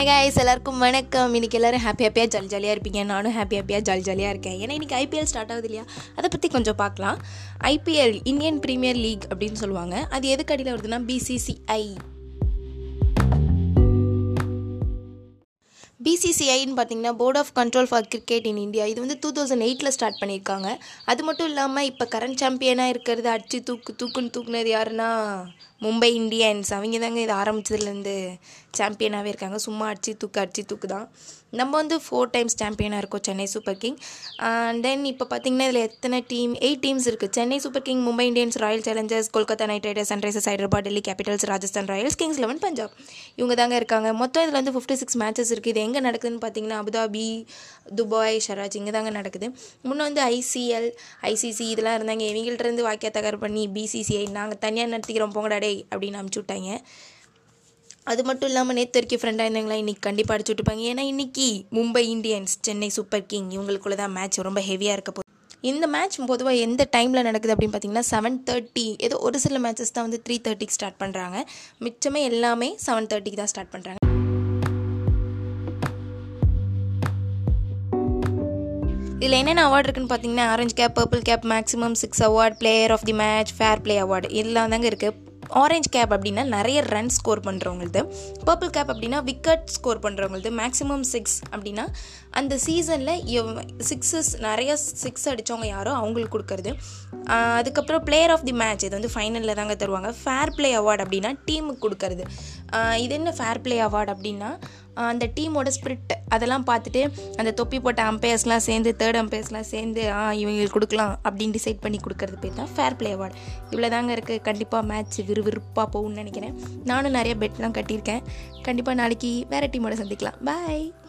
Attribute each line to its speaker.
Speaker 1: hi guys எல்லாருக்கும் வணக்கம் இன்னைக்கு எல்லாரும் ஹாப்பி ஹாப்பியாக ஜாலி ஜாலியாக இருப்பீங்க நானும் ஹாப்பி ஹாப்பியாக ஜாலி ஜாலியாக இருக்கேன் ஏன்னா இன்றைக்கி ஐபிஎல் ஸ்டார்ட் ஆகுது இல்லையா அதை பற்றி கொஞ்சம் பார்க்கலாம் ஐபிஎல் இந்தியன் பிரீமியர் லீக் அப்படின்னு சொல்லுவாங்க அது எதுக்கு அடியில் வருதுன்னா பிசிசிஐ பிசிசிஐன்னு பார்த்தீங்கன்னா board of control for cricket in India இது வந்து டூ தௌசண்ட் எயிட்டில் ஸ்டார்ட் பண்ணியிருக்காங்க அது மட்டும் இல்லாமல் இப்போ கரண்ட் சாம்பியனாக இருக்கிறது அடிச்சு தூக்கு தூக்குன்னு தூக்குனது யாருன்னா மும்பை இந்தியன்ஸ் அவங்க தாங்க இது ஆரம்பிச்சதுலேருந்து சாம்பியனாகவே இருக்காங்க சும்மா அடிச்சு தூக்கு அடிச்சு தூக்கு தான் நம்ம வந்து ஃபோர் டைம்ஸ் சாம்பியனாக இருக்கோம் Chennai super king and then இப்போ பார்த்தீங்கன்னா இதில் எத்தனை டீம் எயிட் டீம்ஸ் இருக்குது Chennai super king Mumbai Indians royal challengers Kolkata knight riders sunrisers Hyderabad Delhi capitals Rajasthan royals kings eleven Punjab இவங்க தாங்க இருக்காங்க மொத்தம் இதில் வந்து ஃபிஃப்டி சிக்ஸ் மேட்சஸ் இருக்குது இது எங்கே நடக்குதுன்னு பார்த்தீங்கன்னா அபுதாபி துபாய் ஷராஜ் இங்கே தாங்க நடக்குது முன்னே வந்து ஐசிஎல் ஐசிசி இதெல்லாம் இருந்தாங்க இவங்கள்ட்ட இருந்து வாக்கிய தகர் பண்ணி பிசிசிஐ நாங்கள் தனியாக நடத்திக்கிறோம் போங்கடா டேய் அப்படின்னு அமுச்சு விட்டாங்க அது மட்டும் இல்லாமல் நேற்று வரைக்கும் ஃப்ரெண்டாக இருந்தாங்களா இன்றைக்கி கண்டிப்பாக அடிச்சு விட்டுப்பாங்க ஏன்னா இன்றைக்கி Mumbai Indians Chennai super king இவங்களுக்குள்ள தான் மேட்ச் ரொம்ப ஹெவியாக இருக்க போகுது இந்த மேட்ச் பொதுவாக எந்த டைமில் நடக்குது அப்படின்னு பார்த்தீங்கன்னா செவன் தேர்ட்டி ஏதோ ஒரு சில மேட்சஸ் தான் வந்து த்ரீ தேர்ட்டிக்கு ஸ்டார்ட் பண்ணுறாங்க மிச்சமே எல்லாமே செவன் தேர்ட்டிக்கு தான் ஸ்டார்ட் பண்ணுறாங்க இதில் என்னென்ன அவார்டு இருக்குன்னு பார்த்தீங்கன்னா orange cap purple cap maximum six award player of the match fair play award எல்லாம் தாங்க இருக்குது ஆரஞ்ச் கேப் அப்படின்னா நிறைய ரன் ஸ்கோர் பண்ணுறவங்களது பர்பிள் கேப் அப்படின்னா விக்கெட் ஸ்கோர் பண்ணுறவங்களது மேக்ஸிமம் சிக்ஸ் அப்படின்னா அந்த சீசனில் சிக்ஸஸ் நிறைய சிக்ஸ் அடித்தவங்க யாரோ அவங்களுக்கு கொடுக்கறது அதுக்கப்புறம் பிளேயர் ஆஃப் தி மேட்ச் இது வந்து ஃபைனலில் தாங்க தருவாங்க ஃபேர் பிளே அவார்டு அப்படின்னா டீமுக்கு கொடுக்கறது இது என்ன ஃபேர் பிளே அவார்டு அப்படின்னா அந்த டீமோட ஸ்பிரிட் அதெல்லாம் பார்த்துட்டு அந்த தொப்பி போட்ட அம்பையர்ஸ்லாம் சேர்ந்து தேர்ட் அம்பையர்ஸ்லாம் சேர்ந்து ஆ இவங்களுக்கு கொடுக்கலாம் அப்படின்னு டிசைட் பண்ணி கொடுக்கறது பேர் தான் ஃபேர் பிளே அவார்டு இவ்வளோ தாங்க இருக்குது கண்டிப்பாக மேட்ச் விறுவிறுப்பாக போகும்னு நினைக்கிறேன் நானும் நிறைய பெட்லாம் கட்டியிருக்கேன் கண்டிப்பாக நாளைக்கு வேறு டீமோட சந்திக்கலாம் பாய்